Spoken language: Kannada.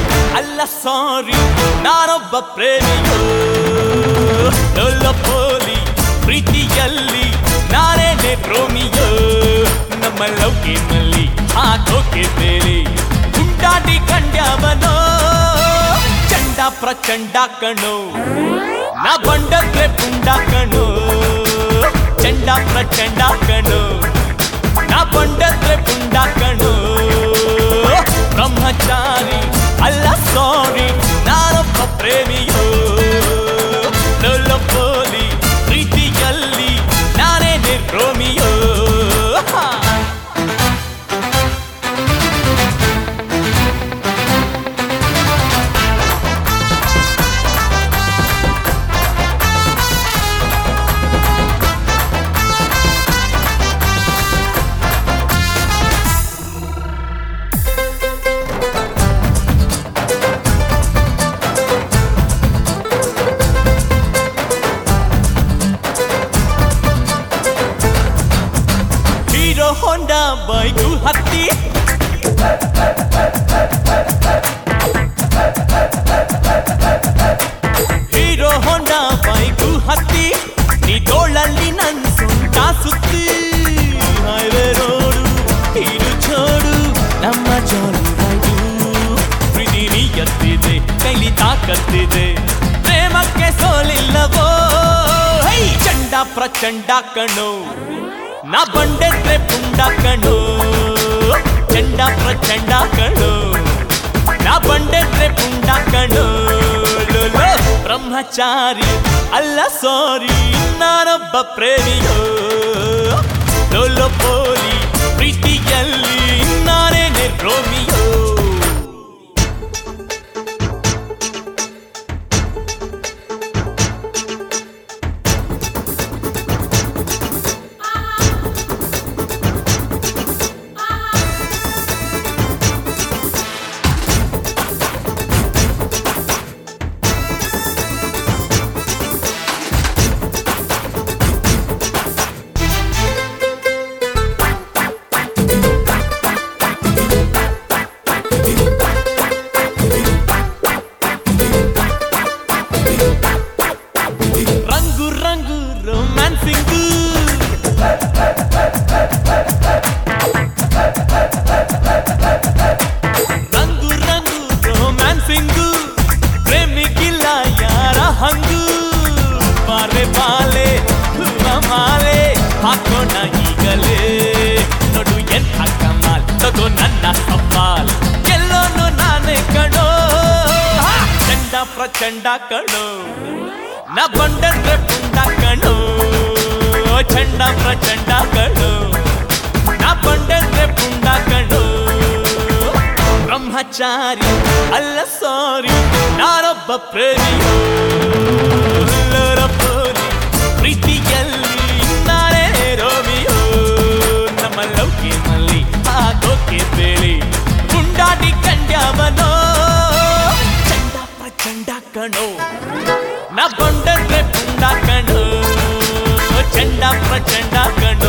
ಅಲ್ಲ ಸಾರಿ ನಾನೊಬ್ಬ ಪ್ರೇಮಿಯೋ ಲೋಲ ಪೋಲಿ ಪ್ರೀತಿಯಲ್ಲಿ ನಾನೇನೆ ರೋಮಿಯೋ ನಮ್ಮ ಲವ್ ಗೇಮಲ್ಲಿ ಹಾಕೋಕೆ ಬೇರೆ ಗುಂಡಾಟಿ ಕಂಡ್ಯಾವನೋ ಚಂಡ ಪ್ರಚಂಡ ಕಣೋ ನಾ ಬಂಡದ್ರೆ ಪುಂಡ ಕಣೋ ಚಂಡ ಪ್ರಚಂಡ ಕಣೋ ನಾ ಬಂಡದ್ರೆ ಪುಂಡ ಕಣೋ ಬ್ರಹ್ಮಚಾರಿ ಅಲ್ಲ ಸಾರಿ ನಾನೊಬ್ಬ ಪ್ರೇಮಿಯೋ ಲೋಲ ಪೋಲಿ ಪ್ರೀತಿಯಲ್ಲಿ ನಾನೇ ನಿರ್ರೋಮಿಯೋ ಹಾ ಹೀರೋ ಹೊಂಡಾ ಬೈಕು ಹತ್ತಿ ಹೀರೋ ಹೊಂಡಾ ಬೈಕು ಹತ್ತಿ ನೀ ತೋಳಲ್ಲಿ ನನ್ ಸೊಂಟ ಸುತ್ತಿ ಹೈವೇ ರೋಡು ಹೀರು ಚೋಡು ನಮ್ಮ ಜಾಲಿ ರೈಡು ಪ್ರೀತಿ ನೀ ಎತ್ತಿದೆ ಕೈಲಿ ತಾಕತ್ತಿದೆ ಪ್ರೇಮಕ್ಕೆ ಸೋಲಿಲ್ಲವೋ ಹೈ ಚಂಡ ಪ್ರಚಂಡ ಕಣೋ ನಾ ಬಂಡೆದ್ರೆ ಪುಂಡ ಕಣೋ ಚಂಡ ಪ್ರಚಂಡ ಕಣೋ ನಾ ಬಂಡೆದ್ರೆ ಪುಂಡ ಕಣೋ ಲೋಲೋ ಬ್ರಹ್ಮಚಾರಿ ಅಲ್ಲ ಸಾರಿ ನಾನೊಬ್ಬ ಪ್ರೇಮಿಯೋ ಲೋಲೋ ಪೋಲಿ ಪ್ರೀತಿಯಲ್ಲಿ ನಾನೇ ರೋಮಿಯೋ ರಂಗು ರಂಗು ರೊಮ್ಯಾನ್ಸಿಂಗು ರಂಗು ರಂಗು ರೊಮ್ಯಾನ್ಸಿಂಗು ಪ್ರೇಮಿಗಿಲ್ಲ ಯಾರ ಹಂಗು ಬಾರೆ ಬಾಲೆ ಹೂವ ಮಾಲೆ ಹಾಕೋಣ ಈಗಲೇ ನೋಡು ಎಂಥ ಕಮಾಲ್ ತಗೋ ನನ್ನ ಸವಾಲ್ ಎಲ್ಲೋನು ನಾನೇ ಕಣೋ ಹಾ! ಚಂಡ ಪ್ರಚಂಡ ಕಣೋ ನಾ ಬಂಡದ್ರೆ ಪುಂಡ ಕಣೋ ಚಂಡ ಪ್ರಚಂಡ ಕಣೋ ನಾ ಬಂಡದ್ರೆ ಪುಂಡ ಕಣೋ ಬ್ರಹ್ಮಚಾರಿ ಅಲ್ಲ ಸಾರಿ ನಾನೊಬ್ಬ ಪ್ರೇಮಿಯೋ ಎಲ್ಲರ ಪೋಲಿ ಪ್ರೀತಿಯಲ್ಲಿ ನಾನೇ ರೋಮಿಯೋ ನಮ್ಮ ಲೌಕಿನಲ್ಲಿ ಹಾಕೋಕೆ ಬೇಳಿ ಗುಂಡಾಟಿ ಕಂಡ್ಯಾವನೋ ಚಂಡ ಪ್ರಚಂಡ ಕಣೋ ನಾ ಬಂಡದ್ರೆ ಪುಂಡ ಕಣೋ ಚಂಡ ಪ್ರಚಂಡ ಕಣೋ